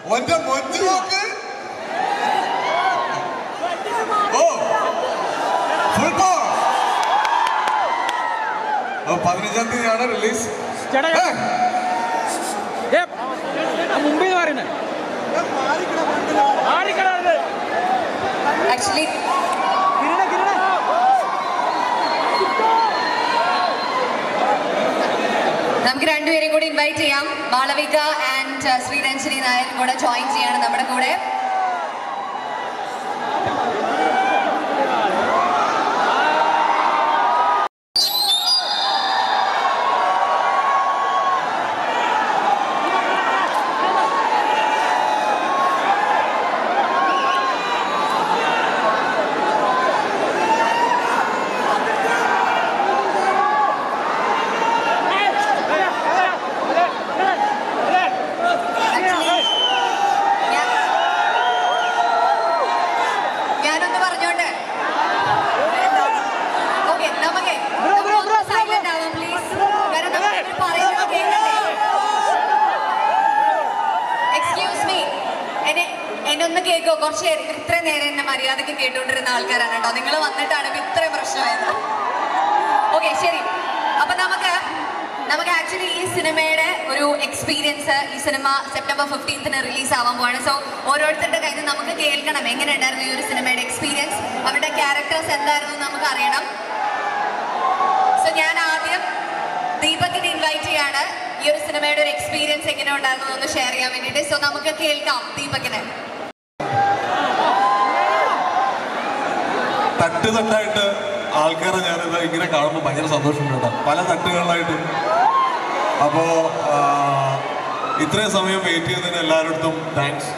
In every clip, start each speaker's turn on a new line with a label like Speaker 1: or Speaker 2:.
Speaker 1: ഒറ്റ മൊഞ്ചു നോക്ക് ഓ full power പതിനഞ്ചാം തീയതിയാണ് റിലീസ്
Speaker 2: ചേട്ടാ ഏ, ആ മുമ്പിൽ നിന്ന് പറയുന്നത് ആടിക്കടത്
Speaker 3: ആക്ച്വലി
Speaker 2: കിരണ കിരണ
Speaker 3: നമുക്ക് രണ്ടുപേരെയും കൂടി ഇൻവൈറ്റ് ചെയ്യാം മാളവിക ആൻഡ് ശ്രീരഞ്ജനി നായർ കൂടെ ജോയിൻ ചെയ്യാണ് നമ്മുടെ കൂടെ Actually, ഞാൻ- ഞാനൊന്ന് പറഞ്ഞോട്ടെ ഓക്കെ നമുക്ക് സൈലന്റ് ആവാം പ്ലീസ് കാരണം നമ്മൾ പറയുന്നത് കേൾക്കണ്ടേ എക്സ്ക്യൂസ് മീ എന്നെ എന്നെ ഒന്ന് കേൾക്കോ കുറച്ച് നേരം ഇത്ര നേരം എന്നെ മര്യാദക്ക് കേട്ടുകൊണ്ടിരുന്ന ആൾക്കാരാണ് കേട്ടോ നിങ്ങൾ വന്നിട്ടാണ് ഇപ്പൊ ഇത്രയും പ്രശ്നമായത് ഓക്കെ ശരി അപ്പൊ നമുക്ക് നമുക്ക് ആക്ച്വലി ഈ സിനിമയുടെ ഒരു എക്സ്പീരിയൻസ് ഈ സിനിമ സെപ്റ്റംബർ ഫിഫ്റ്റീൻത്തിന് റിലീസ് ആവാൻ പോവാണ് സോ ഓരോരുത്തരുടെ കയ്യിൽ നിന്ന് നമുക്ക് കേൾക്കണം എങ്ങനെ ഉണ്ടായിരുന്നു ഈ ഒരു സിനിമയുടെ എക്സ്പീരിയൻസ് അവരുടെ ക്യാരക്ടേഴ്സ് എന്തായിരുന്നു എന്ന് നമുക്ക് അറിയണം സോ ഞാൻ ആദ്യം ദീപകിനെ ഇൻവൈറ്റ് ചെയ്യാണ് ഈ ഒരു സിനിമയുടെ ഒരു എക്സ്പീരിയൻസ് എങ്ങനെ ഉണ്ടായിരുന്നു എന്ന് ഷെയർ ചെയ്യാൻ വേണ്ടിയിട്ട് സോ നമുക്ക് കേൾക്കാം ദീപകിനെ
Speaker 1: തട്ട് തട്ടായിട്ട് ആൾക്കാരെ ഞാനിത് ഇങ്ങനെ കാണുമ്പോൾ ഭയങ്കര സന്തോഷമുണ്ട് കേട്ടോ പല തട്ടുകളിലായിട്ട് അപ്പോൾ ഇത്രയും സമയം വെയിറ്റ് ചെയ്തതിന് എല്ലാവരുടെ താങ്ക്സ്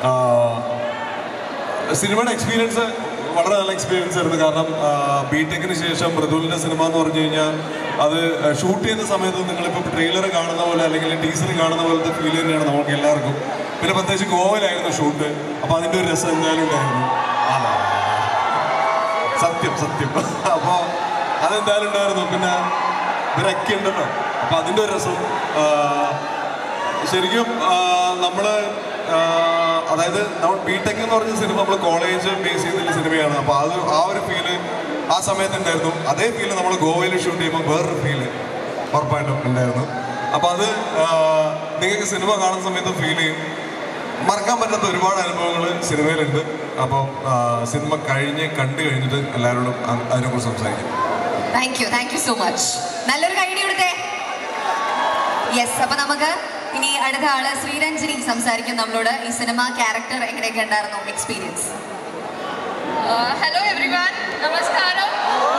Speaker 1: സിനിമയുടെ എക്സ്പീരിയൻസ് വളരെ നല്ല എക്സ്പീരിയൻസ് ആയിരുന്നു കാരണം ബി ടെക്കിന് ശേഷം മൃദുലിൻ്റെ സിനിമ എന്ന് പറഞ്ഞു കഴിഞ്ഞാൽ അത് ഷൂട്ട് ചെയ്യുന്ന സമയത്ത് നിങ്ങളിപ്പോൾ ട്രെയിലർ കാണുന്ന പോലെ അല്ലെങ്കിൽ ടീസർ കാണുന്ന പോലത്തെ ഫീൽ തന്നെയാണ് നമുക്ക് എല്ലാവർക്കും പിന്നെ പ്രത്യേകിച്ച് ഗോവയിലായിരുന്നു ഷൂട്ട് അപ്പോൾ അതിൻ്റെ ഒരു രസം എന്തായാലും ഉണ്ടായിരുന്നു അതെ സത്യം സത്യം അപ്പോൾ അതെന്തായാലും ഉണ്ടായിരുന്നു പിന്നെ ഇവരൊക്കെ ഉണ്ടല്ലോ അപ്പോൾ അതിൻ്റെ ഒരു രസം ആ, ശരിക്കും നമ്മൾ അതായത് നമ്മൾ ബി ടെക് എന്ന് പറഞ്ഞ സിനിമ നമ്മൾ കോളേജ് ബേസ് ചെയ്തിട്ടുള്ള സിനിമയാണ് അപ്പോൾ അത് ആ ഒരു ഫീല് ആ സമയത്ത് ഉണ്ടായിരുന്നു അതേ ഫീല് നമ്മൾ ഗോവയിൽ ഷൂട്ട് ചെയ്യുമ്പോൾ വേറൊരു ഫീല് ഉറപ്പായിട്ടും ഉണ്ടായിരുന്നു അപ്പോൾ അത് ആ, നിങ്ങൾക്ക് സിനിമ കാണുന്ന സമയത്ത് ഫീൽ ചെയ്യും മറക്കാൻ പറ്റാത്ത ഒരുപാട് അനുഭവങ്ങൾ സിനിമയിലുണ്ട് അപ്പോൾ സിനിമ കഴിഞ്ഞ് കണ്ടു കഴിഞ്ഞിട്ട് എല്ലാവരോടും അ- അതിനെക്കുറിച്ച് സംസാരിക്കും
Speaker 3: thank you thank you so much നല്ലൊരു കൈഡി കൊടുത്തേ യെസ് അപ്പൊ നമുക്ക് ഇനി അടുത്ത ആള് ശ്രീരഞ്ജനി സംസാരിക്കും നമ്മളോട് ഈ സിനിമ ക്യാരക്ടർ എങ്ങനെയൊക്കെ ഉണ്ടായിരുന്നു എക്സ്പീരിയൻസ്
Speaker 4: ഹലോ എവ്രി വൺ നമസ്കാരം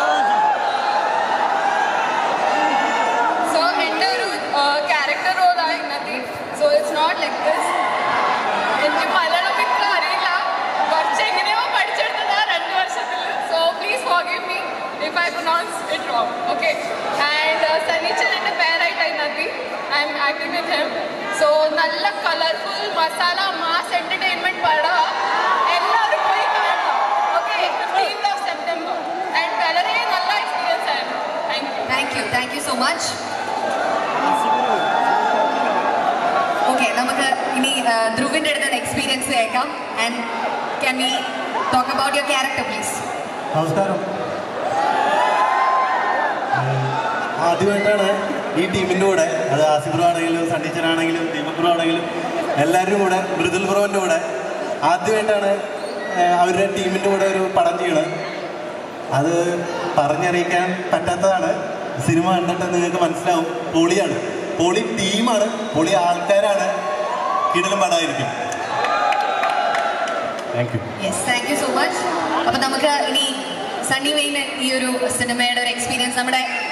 Speaker 4: സോ എൻ്റെ ഒരു ക്യാരക്ടർ റോളാണ് ഇന്നത്തെ so it's not like this എനിക്ക് മലയാളം ഇത്ര അറിയില്ല കുറച്ച് എങ്ങനെയോ പഠിച്ചെടുത്തതാ രണ്ട് വർഷത്തിൽ so please forgive me if I pronounce it wrong okay and സനീച്ചൻ എൻ്റെ പേരായിട്ടായി നദി I am acting with him so നല്ല കളർഫുൾ മസാല മാസ് എൻ്റർടൈൻമെൻറ്റ് പടമാണ് എല്ലാവരും പോയി കാണണം okay fifteenth of September and വളരെ നല്ല എക്സ്പീരിയൻസ് ആയിരുന്നു thank you
Speaker 3: thank you thank you so much okay നമുക്ക് ഇനി ആ, ധ്രുവിന്റെ അടുത്ത് എക്സ്പീരിയൻസ് കേൾക്കാം and can we talk about your character please
Speaker 5: നമസ്കാരം ഏഹ് ആദ്യമായിട്ടാണ് ഈ ടീമിൻ്റെ കൂടെ അത് ആസിഫ് ബ്രോ ആണെങ്കിലും സണ്ണീച്ചനാണെങ്കിലും ദീപക് ബ്രോ ആണെങ്കിലും എല്ലാവരും കൂടെ മൃദുൽ ബ്രോൻ്റെ കൂടെ ആദ്യമായിട്ടാണ് ഏഹ് അവരുടെ ടീമിൻ്റെ കൂടെ ഒരു പടം ചെയ്യണത് അത് പറഞ്ഞറിയിക്കാൻ പറ്റാത്തതാണ് സിനിമ കണ്ടിട്ട് നിങ്ങൾക്ക് മനസ്സിലാവും പൊളിയാണ് പൊളി ടീമാണ് പൊളി ആൾക്കാരാണ് കിടലും പടമായിരിക്കും thank you
Speaker 3: yes thank you so much അപ്പൊ നമുക്ക് ഇനി സണ്ണി വെയിന് ഈ ഒരു സിനിമയുടെ ഒരു എക്സ്പീരിയൻസ് നമ്മുടെ